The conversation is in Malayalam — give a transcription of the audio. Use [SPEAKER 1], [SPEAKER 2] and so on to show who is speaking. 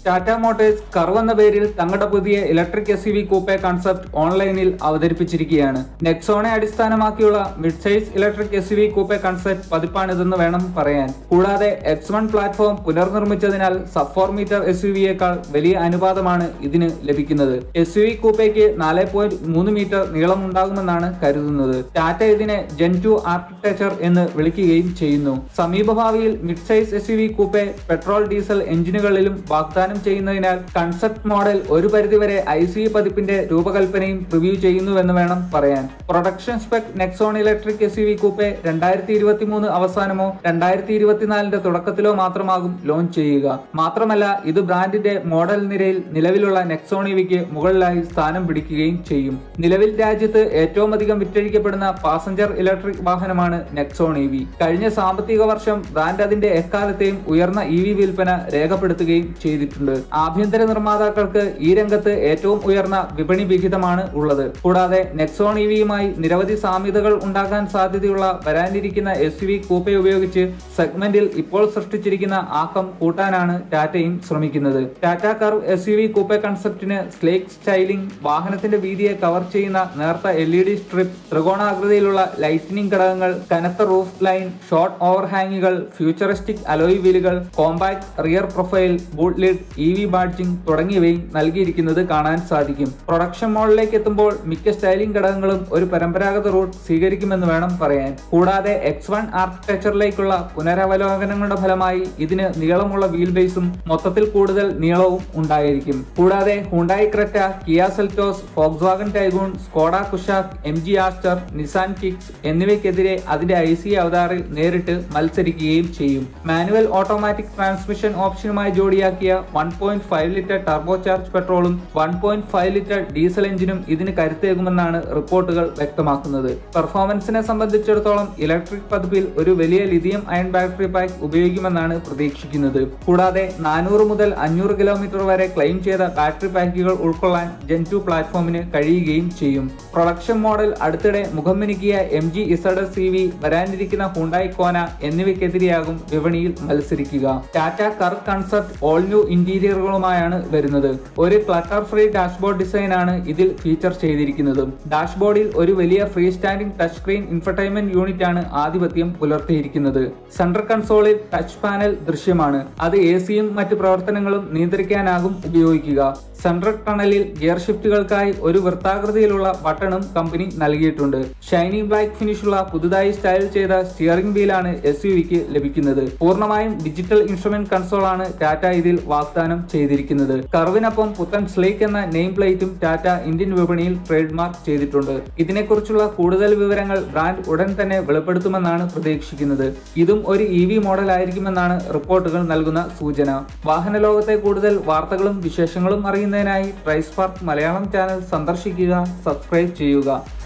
[SPEAKER 1] ടാറ്റ മോട്ടോഴ്സ് കർവ് എന്ന പേരിൽ തങ്ങളുടെ പുതിയ electric S U V coupe concept ഓൺലൈനിൽ അവതരിപ്പിച്ചിരിക്കുകയാണ് നെക്സോണെ അടിസ്ഥാനമാക്കിയുള്ള mid size electric S U V coupe concept പതിപ്പാണിതെന്ന് വേണം പറയാൻ കൂടാതെ എക്സ് വൺ പ്ലാറ്റ്ഫോം പുനർനിർമ്മിച്ചതിനാൽ sub four metre S U വിയേക്കാൾ വലിയ അനുപാതമാണ് ഇതിന് ലഭിക്കുന്നത് എസ് യു വി കൂപ്പയ്ക്ക് നാല് പോയിന്റ് മൂന്ന് മീറ്റർ നീളമുണ്ടാകുമെന്നാണ് കരുതുന്നത് ടാറ്റ ഇതിനെ ജെൻ ടു ആർക്കിടെക്ചർ എന്ന് വിളിക്കുകയും ചെയ്യുന്നു സമീപഭാവിയിൽ mid size S U V coupe petrol diesel എഞ്ചിനുകളിലും വാഗ്ദാനം ചെയ്യുന്നതിനാൽ കൺസെപ്റ്റ് മോഡൽ ഒരു പരിധിവരെ ഐ സി പതിപ്പിന്റെ രൂപകൽപ്പനയും പ്രിവ്യൂ ചെയ്യുന്നുവെന്ന് വേണം പറയാൻ production spec Nexon electric S U V coupe രണ്ടായിരത്തി ഇരുപത്തി മൂന്ന് അവസാനമോ രണ്ടായിരത്തി ഇരുപത്തിനാലിന്റെ തുടക്കത്തിലോ മാത്രമാകും ലോഞ്ച് ചെയ്യുക മാത്രമല്ല ഇത് ബ്രാൻഡിന്റെ മോഡൽ നിരയിൽ നിലവിലുള്ള നെക്സോൺ ഇവിക്ക് മുകളിലായി സ്ഥാനം പിടിക്കുകയും ചെയ്യും നിലവിൽ രാജ്യത്ത് ഏറ്റവും അധികം വിറ്റഴിക്കപ്പെടുന്ന പാസഞ്ചർ ഇലക്ട്രിക് വാഹനമാണ് നെക്സോൺ ഇ വി കഴിഞ്ഞ സാമ്പത്തിക വർഷം ബ്രാൻഡ് അതിന്റെ എക്കാലത്തെയും ഉയർന്ന ഇ വി വിൽപ്പന രേഖപ്പെടുത്തുകയും ചെയ്തിട്ടുണ്ട് ആഭ്യന്തര നിർമ്മാതാക്കൾക്ക് ഈ രംഗത്ത് ഏറ്റവും ഉയർന്ന വിപണി വിഹിതമാണ് ഉള്ളത് കൂടാതെ നെക്സോൺ ഇ വിയുമായി നിരവധി സാമ്യതകൾ ഉണ്ടാകാൻ സാധ്യതയുള്ള വരാനിരിക്കുന്ന എസ് യു വി കൂപ്പ ഉപയോഗിച്ച് സെഗ്മെന്റിൽ ഇപ്പോൾ സൃഷ്ടിച്ചിരിക്കുന്ന ആക്കം കൂട്ടാനാണ് ടാറ്റയും ശ്രമിക്കുന്നത് Tata Curvv S U V coupe കൺസെപ്റ്റിന് സ്ലേക്ക് സ്റ്റൈലിംഗ് വാഹനത്തിന്റെ വീതിയെ കവർ ചെയ്യുന്ന നേർത്ത എൽ ഇ ഡി സ്ട്രിപ്പ് ത്രികോണാകൃതിയിലുള്ള ലൈറ്റിനിംഗ് ഘടകങ്ങൾ കനത്ത റൂഫ് ലൈൻ ഷോർട്ട് ഓവർഹാങ്ങുകൾ ഫ്യൂച്ചറിസ്റ്റിക് അലോയ് വീലുകൾ compact rear profile boot lid E V badging തുടങ്ങിയവയും നൽകിയിരിക്കുന്നത് കാണാൻ സാധിക്കും പ്രൊഡക്ഷൻ മോഡലിലേക്ക് എത്തുമ്പോൾ മിക്ക സ്റ്റൈലിംഗ് ഘടകങ്ങളും ഒരു പരമ്പരാഗത റൂട്ട് സ്വീകരിക്കുമെന്ന് വേണം പറയാൻ കൂടാതെ എക്സ് വൺ ആർക്കിടെക്ചറിലേക്കുള്ള പുനരവലോകനങ്ങളുടെ ഫലമായി ഇതിന് നീളമുള്ള വീൽ ബേസും മൊത്തത്തിൽ കൂടുതൽ നീളവും ഉണ്ടായിരിക്കും കൂടാതെ Hyundai Creta Kia Seltos Volkswagen Taigun Skoda Kushaq M G Astor Nissan Kicks എന്നിവയ്ക്കെതിരെ അതിന്റെ ഐ സി അവതാറിൽ നേരിട്ട് മത്സരിക്കുകയും ചെയ്യും മാനുവൽ ഓട്ടോമാറ്റിക് ട്രാൻസ്മിഷൻ ഓപ്ഷനുമായി ജോഡിയാക്കിയ one point five litre turbo charge പെട്രോളും one point five litre diesel എഞ്ചിനും ഇതിന് കരുത്തേകുമെന്നാണ് റിപ്പോർട്ടുകൾ വ്യക്തമാക്കുന്നത് പെർഫോമൻസിനെ സംബന്ധിച്ചിടത്തോളം ഇലക്ട്രിക് പതിപ്പിൽ ഒരു വലിയ ലിഥിയം അയൺ ബാറ്ററി പാക്ക് ഉപയോഗിക്കുമെന്നാണ് പ്രതീക്ഷിക്കുന്നത് കൂടാതെ നാനൂറ് മുതൽ അഞ്ഞൂറ് കിലോമീറ്റർ വരെ ക്ലെയിം ചെയ്ത ബാറ്ററി പാക്കുകൾ ഉൾക്കൊള്ളാൻ ജെൻ ടു പ്ലാറ്റ്ഫോമിന് കഴിയുകയും ചെയ്യും പ്രൊഡക്ഷൻ മോഡൽ അടുത്തിടെ മുഖം മിനുക്കിയ M G Z S V വരാനിരിക്കുന്ന ഹുണ്ടായി കോന എന്നിവയ്ക്കെതിരെയാകും വിപണിയിൽ മത്സരിക്കുക ടാറ്റ കർ കൺസെപ്റ്റ് ഓൾ ന്യൂ ഇന്റീരിയറുകളുമായാണ് വരുന്നത് ഒരു ക്ലട്ടർ ഫ്രീ ഡാഷ്ബോർഡ് ഡിസൈൻ ആണ് ഇതിൽ ഫീച്ചർ ചെയ്തിരിക്കുന്നത് ഡാഷ്ബോർഡിൽ ഒരു വലിയ free standing touch screen infotainment unit ആണ് ആധിപത്യം പുലർത്തിയിരിക്കുന്നത് സെൻട്രൽ കൺസോളിൽ ടച്ച് പാനൽ ദൃശ്യമാണ് അത് എ സിയും മറ്റ് പ്രവർത്തനങ്ങളും നിയന്ത്രിക്കാനാകും ഉപയോഗിക്കുക സെൻട്രൽ ടണലിൽ ഗിയർ ഷിഫ്റ്റുകൾക്കായി ഒരു വൃത്താകൃതിയിലുള്ള ബട്ടണും കമ്പനി നൽകിയിട്ടുണ്ട് ഷൈനി ബ്ലാക്ക് ഫിനിഷുള്ള പുതുതായി സ്റ്റൈൽ ചെയ്ത സ്റ്റിയറിംഗ് വീലാണ് എസ് യു വിക്ക് ലഭിക്കുന്നത് പൂർണ്ണമായും ഡിജിറ്റൽ ഇൻസ്ട്രുമെന്റ് കൺസോൾ ആണ് ടാറ്റ ഇതിൽ വാഗ്ദാനം ചെയ്തിരിക്കുന്നത് കർവിനൊപ്പം പുത്തൻ സ്ലേക്ക് എന്ന നെയിം പ്ലേറ്റും ടാറ്റ ഇന്ത്യൻ വിപണിയിൽ ട്രേഡ് മാർക്ക് ചെയ്തിട്ടുണ്ട് ഇതിനെക്കുറിച്ചുള്ള കൂടുതൽ വിവരങ്ങൾ ബ്രാൻഡ് ഉടൻ തന്നെ വെളിപ്പെടുത്തുമെന്നാണ് പ്രതീക്ഷിക്കുന്നത് ഇതും ഒരു ഇ വി മോഡൽ ആയിരിക്കുമെന്നാണ് റിപ്പോർട്ടുകൾ നൽകുന്ന സൂചന വാഹന ലോകത്തെ കൂടുതൽ വാർത്തകളും വിശേഷങ്ങളും അറിയുന്നതിനായി ട്രൈസ്പാർക്ക് മലയാളം ചാനൽ സന്ദർശിക്കുക സബ്സ്ക്രൈബ് ചെയ്യുക